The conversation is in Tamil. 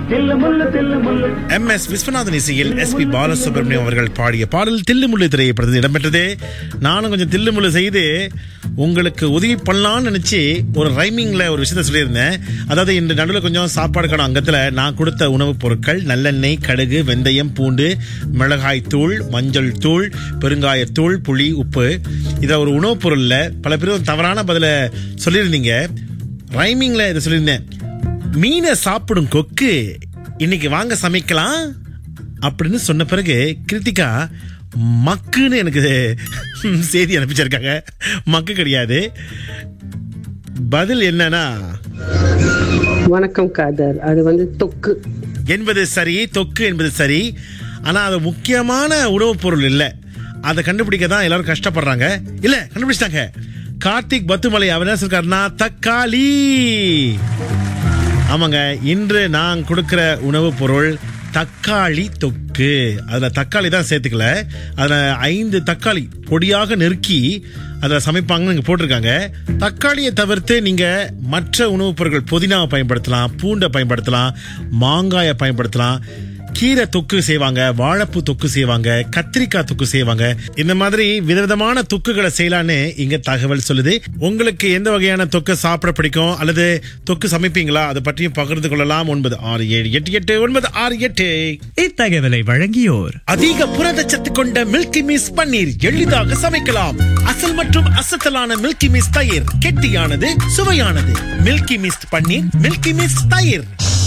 தில்லு முள்ளு தில்லு முள்ளு எம் எஸ் விஸ்வநாதன் இசையில் எஸ் பி பாலசுப்ரமணியம் அவர்கள் பாடிய பாடல் தில்லுமுள்ளு திரைப்படத்தில் இடம்பெற்றது நானும் கொஞ்சம் தில்லுமுள்ளு செய்து உங்களுக்கு உதவி பண்ணலாம்னு நினைச்சு ஒரு ரைமிங்ல ஒரு விஷயத்த சொல்லியிருந்தேன் அதாவது இந்த நடுவில் கொஞ்சம் சாப்பாடு கடை அங்கத்தில் நான் கொடுத்த உணவுப் பொருட்கள் நல்லெண்ணெய் கடுகு வெந்தயம் பூண்டு மிளகாய் தூள் மஞ்சள் தூள் பெருங்காயத்தூள் புளி உப்பு இதை ஒரு உணவுப் பொருள்ல பல பேர் தவறான பதில சொல்லியிருந்தீங்க ரைமிங்ல இதை சொல்லியிருந்தேன் மீனை சாப்பிடும் கொக்கு இன்னைக்கு வாங்க சமைக்கலாம் அப்படின்னு சொன்ன பிறகு கிருத்திகா மக்குன்னு எனக்கு செய்தி அனுப்பிச்சிருக்காங்க மக்கு கிடையாது பதில் என்னன்னா வணக்கம் காதர் அது வந்து தொக்கு என்பது சரி தொக்கு என்பது சரி ஆனா அது முக்கியமான உணவுப் பொருள் இல்லை அதை கண்டுபிடிக்க தான் எல்லாரும் கஷ்டப்படுறாங்க இல்ல கண்டுபிடிச்சிட்டாங்க கார்த்திக் பத்துமலை அவர் என்ன சொல்றாருன்னா தக்காளி ஆமாங்க இன்று நான் கொடுக்கிற உணவுப் பொருள் தக்காளி தொக்கு அதில் தக்காளி தான் சேர்த்துக்கல அதில் ஐந்து தக்காளி பொடியாக நெருக்கி அதில் சமைப்பாங்கன்னு இங்கே போட்டிருக்காங்க தக்காளியை தவிர்த்து நீங்கள் மற்ற உணவுப் பொருட்கள் புதினாவை பயன்படுத்தலாம் பூண்டை பயன்படுத்தலாம் மாங்காயை பயன்படுத்தலாம் கீரை தொக்கு செய்வாங்க வாழைப்பூ தொக்கு செய்வாங்க கத்திரிக்காய் தொக்கு செய்வாங்க இந்த மாதிரி விதவிதமான தொக்குகளை செய்யலான்னு இங்க தகவல் சொல்லுது உங்களுக்கு எந்த வகையான தொக்கு சாப்பிட பிடிக்கும் அல்லது தொக்கு சமைப்பீங்களா அதை பற்றியும் பகிர்ந்து கொள்ளலாம் ஒன்பது ஆறு ஏழு எட்டு எட்டு ஒன்பது ஆறு எட்டு இத்தகவலை வழங்கியோர் அதிக புரதச்சத்து கொண்ட மில்கி மிஸ் பன்னீர் எளிதாக சமைக்கலாம் அசல் மற்றும் அசத்தலான மில்கி மிஸ் தயிர் கெட்டியானது சுவையானது Milky Mist paneer Milky Mist தயிர்